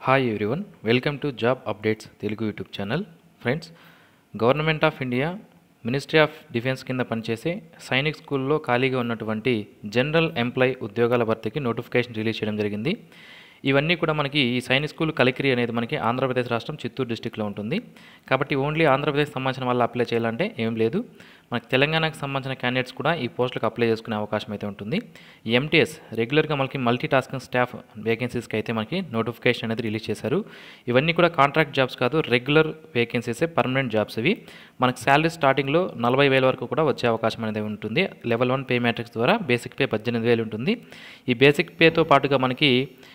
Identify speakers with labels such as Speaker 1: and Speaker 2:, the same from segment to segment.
Speaker 1: hi everyone welcome to job updates Telugu YouTube channel friends government of India ministry of defence కింద పనిచేసే సైనిక్ స్కూల్లో ఖాళీగా ఉన్నటువంటి జనరల్ ఎంప్లాయ్ ఉద్యోగాల భర్తీకి నోటిఫికేషన్ రిలీజ్ చేయడం జరిగింది ఇవన్నీ కూడా మనకి ఈ సైనిక్ స్కూల్ కలికిరి అనేది మనకి ఆంధ్రప్రదేశ్ రాష్ట్రం చిత్తూరు డిస్టిక్లో ఉంటుంది కాబట్టి ఓన్లీ ఆంధ్రప్రదేశ్ సంబంధించిన వాళ్ళు అప్లై చేయాలంటే ఏం లేదు మనకి తెలంగాణకు సంబంధించిన క్యాండిడేట్స్ కూడా ఈ పోస్టులకు అప్లై చేసుకునే అవకాశం అయితే ఉంటుంది ఎంటీఎస్ రెగ్యులర్గా మనకి మల్టీ టాస్కింగ్ స్టాఫ్ వేకెన్సీస్కి అయితే మనకి నోటిఫికేషన్ అనేది రిలీజ్ చేశారు ఇవన్నీ కూడా కాంట్రాక్ట్ జాబ్స్ కాదు రెగ్యులర్ వేకెన్సీసే పర్మనెంట్ జాబ్స్ ఇవి మనకి శాలరీ స్టార్టింగ్లో నలభై వేల వరకు కూడా వచ్చే అవకాశం అనేది ఉంటుంది లెవెల్ వన్ పే మ్యాట్రిక్స్ ద్వారా బేసిక్ పే పద్దెనిమిది వేలు ఉంటుంది ఈ బేసిక్ పేతో పాటుగా మనకి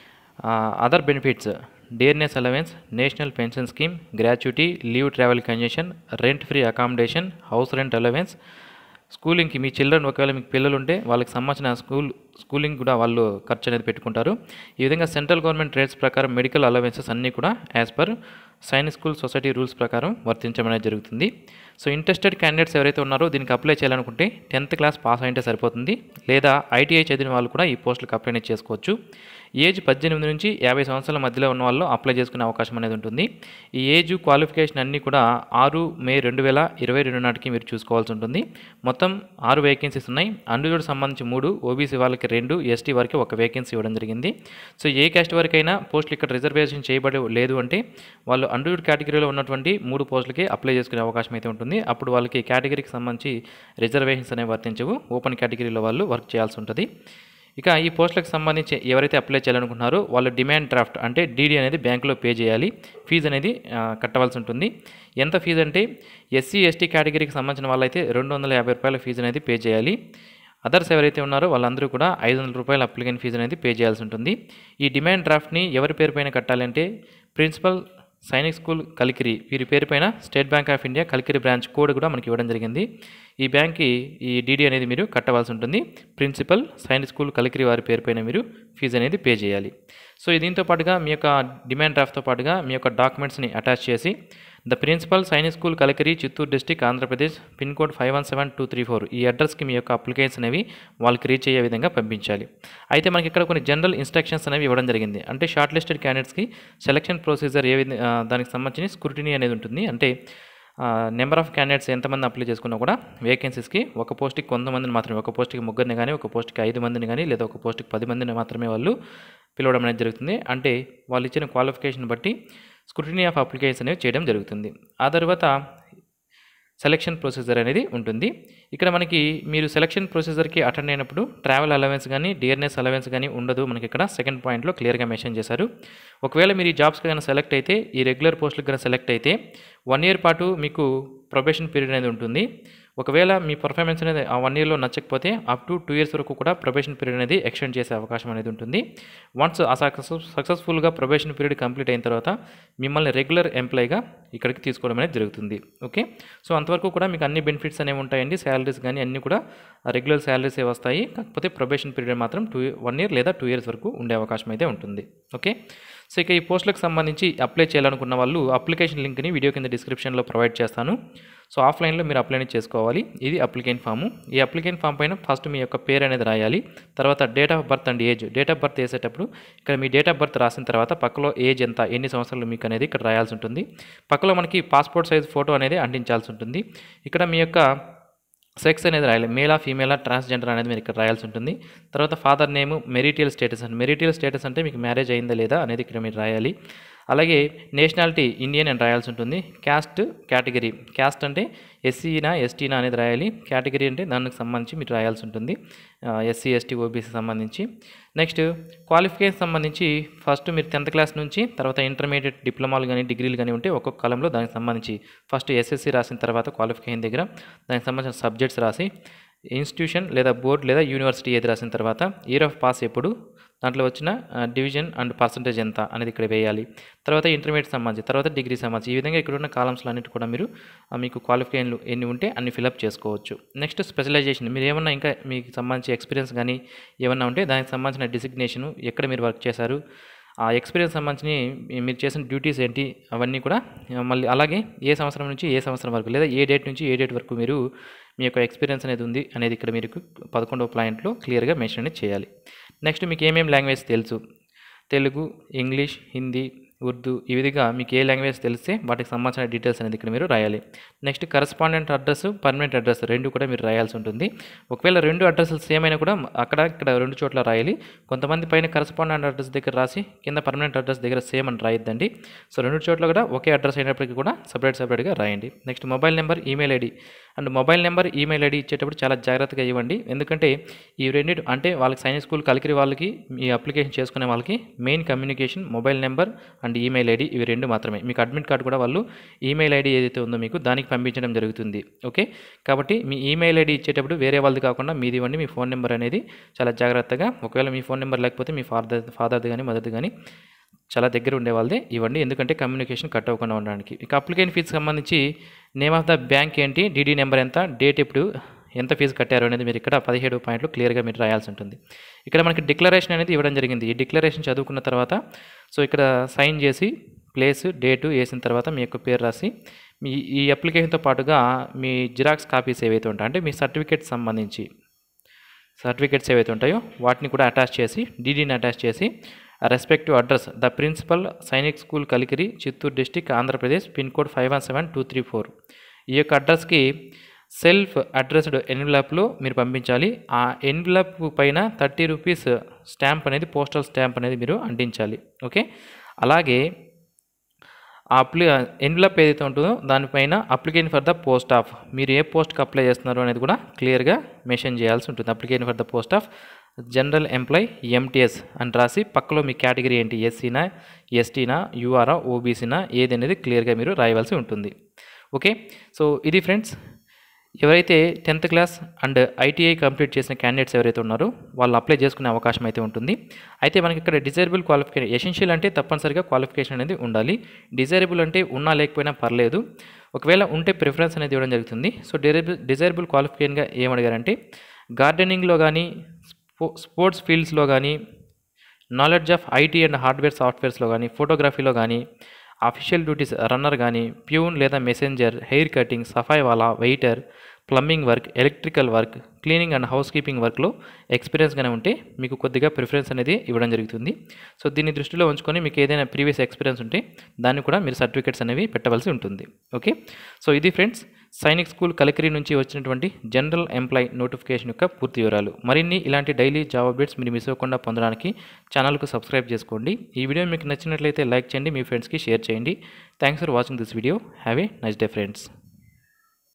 Speaker 1: other benefits dearness allowance national pension scheme gratuity leave travel concession rent free accommodation house rent allowance స్కూలింగ్కి మీ చిల్డ్రన్ ఒకవేళ మీకు పిల్లలు ఉంటే వాళ్ళకి సంబంధించిన స్కూల్ స్కూలింగ్ కూడా వాళ్ళు ఖర్చు అనేది పెట్టుకుంటారు ఈ విధంగా సెంట్రల్ గవర్నమెంట్ రేట్స్ ప్రకారం మెడికల్ అలవెన్సెస్ అన్నీ కూడా as per Sainik school society rules ప్రకారం వర్తించడం అనేది జరుగుతుంది సో ఇంట్రెస్టెడ్ క్యాండిడేట్స్ ఎవరైతే ఉన్నారో దీనికి అప్లై చేయాలనుకుంటే టెన్త్ క్లాస్ పాస్ అయింటే సరిపోతుంది లేదా ఐటీఐ చదివిన వాళ్ళు కూడా ఈ పోస్టులకు అప్లై అనేది చేసుకోవచ్చు ఏజ్ పద్దెనిమిది నుంచి యాభై సంవత్సరాల మధ్యలో ఉన్న వాళ్ళు అప్లై చేసుకునే అవకాశం అనేది ఉంటుంది ఈ ఏజ్ క్వాలిఫికేషన్ అన్నీ కూడా ఆరు మే రెండు వేల ఇరవై రెండు నాటికి మీరు చూసుకోవాల్సి ఉంటుంది మొత్తం ఆరు వేకెన్సీస్ ఉన్నాయి అండుజోడు సంబంధించి మూడు ఓబీసీ వాళ్ళకి రెండు ఎస్టీ వారికి ఒక వేకెన్సీ ఇవ్వడం జరిగింది సో ఏ క్యాస్ట్ వరకైనా పోస్టులు ఇక్కడ రిజర్వేషన్ చేయబడి లేదు అంటే వాళ్ళు అండుజోడు కేటగిరీలో ఉన్నటువంటి మూడు పోస్టులకి అప్లై చేసుకునే అవకాశం అయితే ఉంటుంది అప్పుడు వాళ్ళకి కేటగిరీకి సంబంధించి రిజర్వేషన్స్ అనేవి వర్తించవు ఓపెన్ కేటగిరీలో వాళ్ళు వర్క్ చేయాల్సి ఉంటుంది ఇక ఈ పోస్టులకు సంబంధించి ఎవరైతే అప్లై చేయాలనుకుంటున్నారో వాళ్ళు డిమాండ్ డ్రాఫ్ట్ అంటే డీడీ అనేది బ్యాంకులో పే చేయాలి ఫీజు అనేది ఆ, కట్టవలసి ఉంటుంది ఎంత ఫీజు అంటే ఎస్సీ ఎస్టీ కేటగిరీకి సంబంధించిన వాళ్ళైతే రెండు వందల యాభై రూపాయల ఫీజు అనేది పే చేయాలి అదర్స్ ఎవరైతే ఉన్నారో వాళ్ళందరూ కూడా ఐదు వందల రూపాయల అప్లికెంట్ ఫీజు అనేది పే చేయాల్సి ఉంటుంది ఈ డిమాండ్ డ్రాఫ్ట్ని ఎవరి పేరు పైన కట్టాలంటే ప్రిన్సిపల్ సైనిక్ స్కూల్ కలికిరి వీరి పేరు పైన State Bank of India Kalikiri branch code కూడా మనకి ఇవ్వడం జరిగింది ఈ బ్యాంక్కి ఈ డీడీ అనేది మీరు కట్టవలసి ఉంటుంది ప్రిన్సిపల్ సైనిక్ స్కూల్ కలికిరి వారి పేరు పైన మీరు ఫీజు అనేది పే చేయాలి సో దీంతో పాటుగా మీ యొక్క డిమాండ్ డ్రాఫ్ట్తో పాటుగా మీ యొక్క డాక్యుమెంట్స్ని అటాచ్ చేసి the principal Sainik school Kalikiri Chittoor district Andhra Pradesh pin code five one seven two three four ఈ అడ్రస్కి మీ యొక్క అప్లికేషన్స్ అనేవి వాళ్ళకి రీచ్ అయ్యే విధంగా పంపించాలి అయితే మనకి ఇక్కడ కొన్ని జనరల్ ఇన్స్ట్రక్షన్స్ అనేవి ఇవ్వడం జరిగింది అంటే షార్ట్ లిస్టెడ్ క్యాండిడేట్స్కి సెలక్షన్ ప్రొసీజర్ ఏ విధంగా దానికి సంబంధించిన స్క్రూటినీ అనేది ఉంటుంది అంటే నెంబర్ ఆఫ్ క్యాండిడేట్స్ ఎంతమంది అప్లై చేసుకున్నా కూడా వేకెన్సీస్కి ఒక పోస్ట్కి కొంతమందిని మాత్రమే ఒక పోస్ట్కి ముగ్గురిని కానీ ఒక పోస్ట్కి ఐదు మందిని కానీ లేదా ఒక పోస్ట్కి పది మందిని మాత్రమే వాళ్ళు పిలవడం అనేది జరుగుతుంది అంటే వాళ్ళు ఇచ్చిన క్వాలిఫికేషన్ బట్టి స్క్రూటినీ ఆఫ్ అప్లికేషన్ అనేవి చేయడం జరుగుతుంది ఆ తర్వాత సెలక్షన్ ప్రొసీజర్ అనేది ఉంటుంది ఇక్కడ మనకి మీరు సెలక్షన్ ప్రొసీజర్కి అటెండ్ అయినప్పుడు ట్రావెల్ అలవెన్స్ కానీ డియర్నెస్ అలవెన్స్ కానీ ఉండదు మనకి ఇక్కడ సెకండ్ పాయింట్లో క్లియర్గా మెన్షన్ చేశారు ఒకవేళ మీరు ఈ జాబ్స్కి కనుక సెలెక్ట్ అయితే ఈ రెగ్యులర్ పోస్టులకు కనుక సెలెక్ట్ అయితే వన్ ఇయర్ పాటు మీకు ప్రొబేషన్ పీరియడ్ అనేది ఉంటుంది ఒకవేళ మీ పర్ఫార్మెన్స్ అనేది ఆ వన్ ఇయర్లో నచ్చకపోతే అప్ టు టూ ఇయర్స్ వరకు కూడా ప్రొబేషన్ పీరియడ్ అనేది ఎక్స్టెండ్ చేసే అవకాశం అనేది ఉంటుంది వన్స్ ఆ సక్సెస్ సక్సెస్ఫుల్గా ప్రొబేషన్ పీరియడ్ కంప్లీట్ అయిన తర్వాత మిమ్మల్ని రెగ్యులర్ ఎంప్లాయీగా ఇక్కడికి తీసుకోవడం అనేది జరుగుతుంది ఓకే సో అంతవరకు కూడా మీకు అన్ని బెనిఫిట్స్ అనేవి ఉంటాయండి శాలరీస్ కానీ అన్నీ కూడా రెగ్యులర్ శాలరీస్ వస్తాయి కాకపోతే ప్రొబేషన్ పీరియడ్ మాత్రం టూ వన్ ఇయర్ లేదా టూ ఇయర్స్ వరకు ఉండే అవకాశం అయితే ఉంటుంది ఓకే సో ఇక ఈ పోస్టులకు సంబంధించి అప్లై చేయాలనుకున్న వాళ్ళు అప్లికేషన్ లింక్ని వీడియో కింద డిస్క్రిప్షన్లో ప్రొవైడ్ చేస్తాను సో ఆఫ్లైన్లో మీరు అప్లై అనేది చేసుకోవాలి ఇది అప్లికెంట్ ఫాము ఈ అప్లికెంట్ ఫామ్ పైన ఫస్ట్ మీ యొక్క పేరు అనేది రాయాలి తర్వాత date of birth and age date of birth వేసేటప్పుడు ఇక్కడ మీ డేట్ ఆఫ్ బర్త్ రాసిన తర్వాత పక్కలో ఏజ్ ఎంత ఎన్ని సంవత్సరాలు మీకు అనేది ఇక్కడ రాయాల్సి ఉంటుంది పక్కలో మనకి పాస్పోర్ట్ సైజ్ ఫోటో అనేది అంటించాల్సి ఉంటుంది ఇక్కడ మీ యొక్క సెక్స్ అనేది రాయాలి మేలా ఫీమేలా ట్రాన్స్జెండర్ అనేది మీరు ఇక్కడ రాయాల్సి ఉంటుంది తర్వాత ఫాదర్ నేమ్ మెరిటియల్ స్టేటస్ అండి మెరిటియల్ స్టేటస్ అంటే మీకు మ్యారేజ్ అయిందా లేదా అనేది ఇక్కడ మీరు రాయాలి అలాగే నేషనాలిటీ ఇండియన్ అని రాయాల్సి ఉంటుంది క్యాస్ట్ కేటగిరీ క్యాస్ట్ అంటే ఎస్సీనా ఎస్టీనా అనేది రాయాలి కేటగిరీ అంటే దానికి సంబంధించి మీరు రాయాల్సి ఉంటుంది ఎస్సీ ఎస్టీ ఓబీసీ సంబంధించి నెక్స్ట్ క్వాలిఫికేషన్ సంబంధించి ఫస్ట్ మీరు టెన్త్ క్లాస్ నుంచి తర్వాత ఇంటర్మీడియట్ డిప్లొమాలు కానీ డిగ్రీలు కానీ ఉంటే ఒక్కొక్క కాలంలో దానికి సంబంధించి ఫస్ట్ ఎస్ఎస్సి రాసిన తర్వాత క్వాలిఫికేషన్ దగ్గర దానికి సంబంధించిన సబ్జెక్ట్స్ రాసి ఇన్స్టిట్యూషన్ లేదా బోర్డ్ లేదా యూనివర్సిటీ ఏది రాసిన తర్వాత ఇయర్ ఆఫ్ పాస్ ఎప్పుడు దాంట్లో వచ్చిన డివిజన్ అండ్ పర్సంటేజ్ ఎంత అనేది ఇక్కడ వేయాలి తర్వాత ఇంటర్మీడియట్ సంబంధించి తర్వాత డిగ్రీ సంబంధించి ఈ విధంగా ఇక్కడ ఉన్న కాలమ్స్లో అన్నిటి కూడా మీరు ఆ, మీకు క్వాలిఫికేషన్లు ఎన్ని ఉంటే అన్ని ఫిలప్ చేసుకోవచ్చు నెక్స్ట్ స్పెషలైజేషన్ మీరు ఏమన్నా ఇంకా మీకు సంబంధించి ఎక్స్పీరియన్స్ కానీ ఏమన్నా ఉంటే దానికి సంబంధించిన డిసిగ్నేషను ఎక్కడ మీరు వర్క్ చేశారు ఆ ఎక్స్పీరియన్స్ సంబంధించి మీ- మీరు చేసిన డ్యూటీస్ ఏంటి అవన్నీ కూడా ఆ, మళ్ళీ అలాగే ఏ సంవత్సరం నుంచి ఏ సంవత్సరం వరకు లేదా ఏ డేట్ నుంచి ఏ డేట్ వరకు మీరు మీ యొక్క ఎక్స్పీరియన్స్ అనేది ఉంది అనేది ఇక్కడ మీరు పదకొండవ పాయింట్లో క్లియర్గా మెన్షన్ అనేది చేయాలి నెక్స్ట్ మీకు ఏమేమి లాంగ్వేజ్ తెలుసు తెలుగు ఇంగ్లీష్ హిందీ ఉర్దూ ఈ విధంగా మీకు ఏ లాంగ్వేజ్ తెలిస్తే వాటికి సంబంధించిన డీటెయిల్స్ అనేది ఇక్కడ మీరు రాయాలి next correspondent address permanent address రెండు కూడా మీరు రాయాల్సి ఉంటుంది ఒకవేళ రెండు అడ్రస్లు సేమ్ అయినా కూడా అక్కడ ఇక్కడ రెండు చోట్ల రాయాలి కొంతమంది పైన కరస్పాండెంట్ అడ్రస్ దగ్గర రాసి కింద పర్మనెంట్ అడ్రస్ దగ్గర సేమ్ అని రాయొద్దండి సో రెండు చోట్ల కూడా ఒకే అడ్రస్ అయినప్పటికీ కూడా సపరేట్ సపరేట్గా రాయండి next mobile number email ID and mobile number email ID ఇచ్చేటప్పుడు చాలా జాగ్రత్తగా ఇవ్వండి ఎందుకంటే ఈ రెండింటి అంటే వాళ్ళకి సైన్స్ స్కూల్ కలికిరి వాళ్ళకి ఈ అప్లికేషన్ చేసుకునే వాళ్ళకి main communication mobile number and email ID ఇవి రెండు మాత్రమే మీకు అడ్మిట్ కార్డు కూడా వాళ్ళు ఈమెయిల్ ఐడి ఏదైతే ఉందో మీకు దానికి పంపించడం జరుగుతుంది ఓకే కాబట్టి మీ ఈమెయిల్ ఐడి ఇచ్చేటప్పుడు వేరే వాళ్ళది కాకుండా మీది ఇవ్వండి మీ ఫోన్ నెంబర్ అనేది చాలా జాగ్రత్తగా ఒకవేళ మీ ఫోన్ నెంబర్ లేకపోతే మీ ఫాదర్ ఫాదర్ది కానీ మదర్ది కానీ చాలా దగ్గర ఉండే వాళ్ళదే ఇవ్వండి ఎందుకంటే కమ్యూనికేషన్ కట్ అవ్వకుండా ఉండడానికి ఇక అప్లికేషన్ ఫీజు సంబంధించి నేమ్ ఆఫ్ ద బ్యాంక్ ఏంటి డీడీ నెంబర్ ఎంత డేట్ ఎప్పుడు ఎంత ఫీజు కట్టారు అనేది మీరు ఇక్కడ పదిహేడు పాయింట్లు క్లియర్గా మీరు రాయాల్సి ఉంటుంది ఇక్కడ మనకి డిక్లరేషన్ అనేది ఇవ్వడం జరిగింది ఈ డిక్లరేషన్ చదువుకున్న తర్వాత సో ఇక్కడ సైన్ చేసి ప్లేస్ డేటు వేసిన తర్వాత మీ యొక్క పేరు రాసి మీ ఈ అప్లికేషన్తో పాటుగా మీ జిరాక్స్ కాపీస్ ఏవైతే ఉంటాయో అంటే మీ సర్టిఫికేట్ సంబంధించి సర్టిఫికేట్స్ ఏవైతే ఉంటాయో వాటిని కూడా అటాచ్ చేసి డీడీని అటాచ్ చేసి respective address the principal Sainik school Kalikiri Chittoor district Andhra Pradesh pin code five one seven two three four ఈ యొక్క అడ్రస్కి సెల్ఫ్ అడ్రస్డ్ ఎన్విలాప్లో మీరు పంపించాలి ఆ ఎన్విలాప్ పైన థర్టీ రూపీస్ స్టాంప్ అనేది పోస్టల్ స్టాంప్ అనేది మీరు అంటించాలి ఓకే అలాగే ఆ అప్లి ఎన్విలాప్ ఏదైతే ఉంటుందో దానిపైన application for the post of మీరు ఏ పోస్ట్కి అప్లై చేస్తున్నారు అనేది కూడా క్లియర్గా మెన్షన్ చేయాల్సి ఉంటుంది application for the post of general employee MTS అని రాసి పక్కలో మీ కేటగిరీ ఏంటి ఎస్సీనా ఎస్టీనా యూఆర్ఆ ఓబీసీనా ఏది అనేది క్లియర్గా మీరు రాయవలసి ఉంటుంది ఓకే సో ఇది ఫ్రెండ్స్ ఎవరైతే tenth class and ITI complete చేసిన క్యాండిడేట్స్ ఎవరైతే ఉన్నారో వాళ్ళు అప్లై చేసుకునే అవకాశం అయితే ఉంటుంది అయితే మనకి ఇక్కడ డిజైరబుల్ క్వాలిఫికేషన్ ఎసెన్షియల్ అంటే తప్పనిసరిగా క్వాలిఫికేషన్ అనేది ఉండాలి డిజైరబుల్ అంటే ఉన్నా లేకపోయినా పర్లేదు ఒకవేళ ఉంటే ప్రిఫరెన్స్ అనేది ఇవ్వడం జరుగుతుంది సో డిజైరబుల్ డిజైరబుల్ క్వాలిఫికేషన్గా ఏమడిగారంటే గార్డెనింగ్లో కానీ స్పో స్పోర్ట్స్ ఫీల్డ్స్లో కానీ knowledge of IT and hardware సాఫ్ట్వేర్స్లో కానీ ఫోటోగ్రఫీలో కానీ అఫీషియల్ డ్యూటీస్ రన్నర్ కానీ ప్యూన్ లేదా మెసెంజర్ హెయిర్ కటింగ్ సఫాయి వాలా waiter plumbing work electrical work cleaning and house keeping వర్క్లో ఎక్స్పీరియన్స్గానే ఉంటే మీకు కొద్దిగా ప్రిఫరెన్స్ అనేది ఇవ్వడం జరుగుతుంది సో దీన్ని దృష్టిలో ఉంచుకొని మీకు ఏదైనా ప్రీవియస్ ఎక్స్పీరియన్స్ ఉంటే దాన్ని కూడా మీరు సర్టిఫికేట్స్ అనేవి పెట్టవలసి ఉంటుంది ఓకే సో ఇది ఫ్రెండ్స్ సైనిక్ స్కూల్ కలికిరి నుంచి వచ్చినటువంటి జనరల్ ఎంప్లాయ్ నోటిఫికేషన్ యొక్క పూర్తి వివరాలు మరిన్ని ఇలాంటి డైలీ జాబ్ అప్డేట్స్ మీరు మిస్ అవ్వకుండా పొందడానికి ఛానల్కు సబ్స్క్రైబ్ చేసుకోండి ఈ వీడియో మీకు నచ్చినట్లయితే లైక్ చేయండి మీ ఫ్రెండ్స్కి షేర్ చేయండి thanks for watching this video have a nice day friends